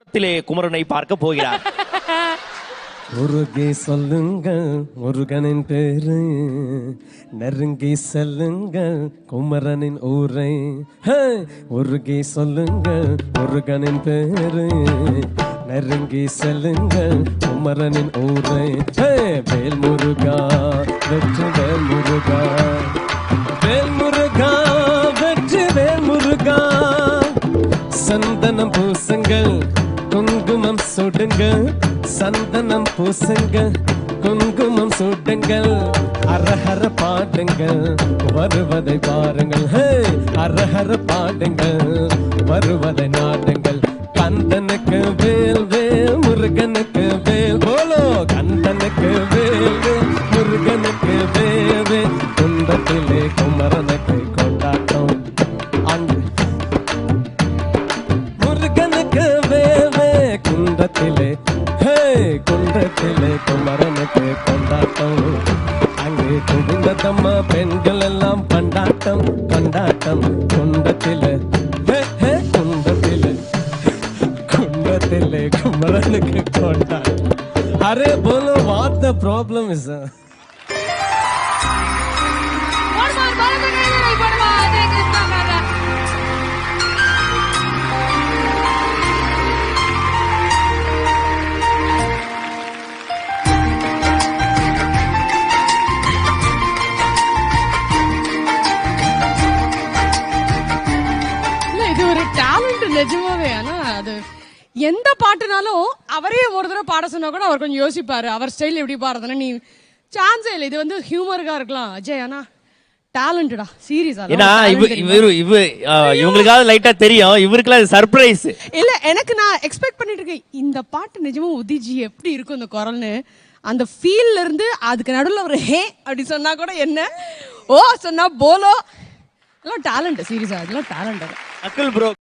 த்திலே குமரனை பார்க்க போகிறார் முருகே சொல்லுங்க முருகனின் பேரு நெருங்கி செல்லுங்க குமரனின் ஊரை ஹே! முருகே சொல்லுங்க முருகனின் பேரு நெருங்கி செல்லுங்க குமரனின் ஊரை ஹே! வேல் முருகா வெற்றி வேல் முருகா வேல் முருகா வெற்றி வேல் முருகா சந்தனம் பூசுங்கள் குங்குமம் சுடுங்க சந்தனம் பூசுங்க குங்குமம் சுடுங்கள் அரஹர பாடுங்கள் வருவதை பாருங்கள் ஹே அரஹர பாடுங்கள் வருவதை நாடுங்கள் கந்தனுக்கு வேல் வேல் முருகனுக்கு வேல் போலோ கந்தனுக்கு வேல் வேல் முருகனுக்கு வேல் வேல் குந்தத்திலே குமரனுக்கு கொண்டாட்டம் அங்கு முருகனுக்கு வேவே குன்றத்திலே ஹே குன்றத்திலே குமரனுக்கு கொண்டாட்டம் அங்கே குவிந்ததம்மா பெண்கள் எல்லாம் பண்டாட்டம் கொண்டாட்டம் குண்டத்திலே ஹே ஹே குண்டத்திலே குண்டத்திலே குமரனுக்கு கொண்டாட்டம் அரே போலோ வாட் த ப்ராப்ளம் இஸ் போடுமா, பலத்த கைவினை போடுமா, அதே கிருஷ்ணாக்காரர். இல்ல, இது ஒரு டேலண்ட் நிஜமாவே ஆனா அது எந்த பாட்டுனாலும் அவரே ஒரு தடவை பாட சொன்னா கூட அவர் கொஞ்சம் யோசிப்பாரு அவர் ஸ்டைல் எப்படி பாடுறதுன்னா நீ சான்ஸே இல்லை இது வந்து ஹியூமருக்கா இருக்கலாம் அஜய் ஆனா டேலண்டடா சீரியஸா ஏன்னா இவ இவரு இவ ஆ, இவங்களுக்காவது லைட்டா தெரியும் இவருக்குலாம் அது சர்ப்ரைஸ் இல்ல எனக்கு நான் எக்ஸ்பெக்ட் பண்ணிட்டு இருக்கேன் இந்த பாட்டு நிஜமா உதிஜி எப்படி இருக்கும் இந்த குரல்னு அந்த ஃபீல்ல இருந்து அதுக்கு நடுவுல ஒரு ஹே அப்படி சொன்னா கூட என்ன ஓ சொன்னா போலோ எல்லாம் டேலண்ட் சீரியஸா அதெல்லாம் டேலண்ட் அக்குல் ப்ரோ